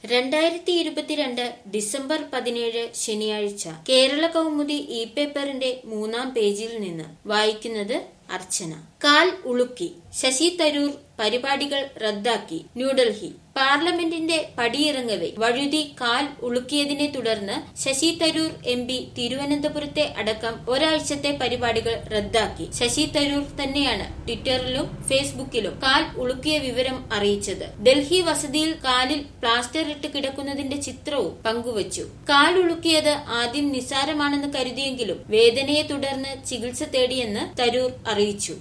രണ്ടായിരത്തി ഇരുപത്തിരണ്ട് ഡിസംബർ പതിനേഴ് ശനിയാഴ്ച കേരള കൗമുദി ഇ പേപ്പറിന്റെ മൂന്നാം പേജിൽ നിന്ന് വായിക്കുന്നത് അർച്ചന കാൽ ഉളുക്കി ശശി തരൂർ പരിപാടികൾ റദ്ദാക്കി ന്യൂഡൽഹി പാർലമെന്റിന്റെ പടിയിറങ്ങവെ വഴുതി കാൽ ഉളുക്കിയതിനെ തുടർന്ന് ശശി തരൂർ എം പി തിരുവനന്തപുരത്തെ അടക്കം ഒരാഴ്ചത്തെ പരിപാടികൾ റദ്ദാക്കി ശശി തരൂർ തന്നെയാണ് ട്വിറ്ററിലും ഫേസ്ബുക്കിലും കാൽ ഉളുക്കിയ വിവരം അറിയിച്ചത് ഡൽഹി വസതിയിൽ കാലിൽ പ്ലാസ്റ്റർ ഇട്ട് കിടക്കുന്നതിന്റെ ചിത്രവും പങ്കുവച്ചു കാൽ ഉളുക്കിയത് ആദ്യം നിസ്സാരമാണെന്ന് കരുതിയെങ്കിലും വേദനയെ തുടർന്ന് ചികിത്സ തേടിയെന്ന് തരൂർ അറിയിച്ചു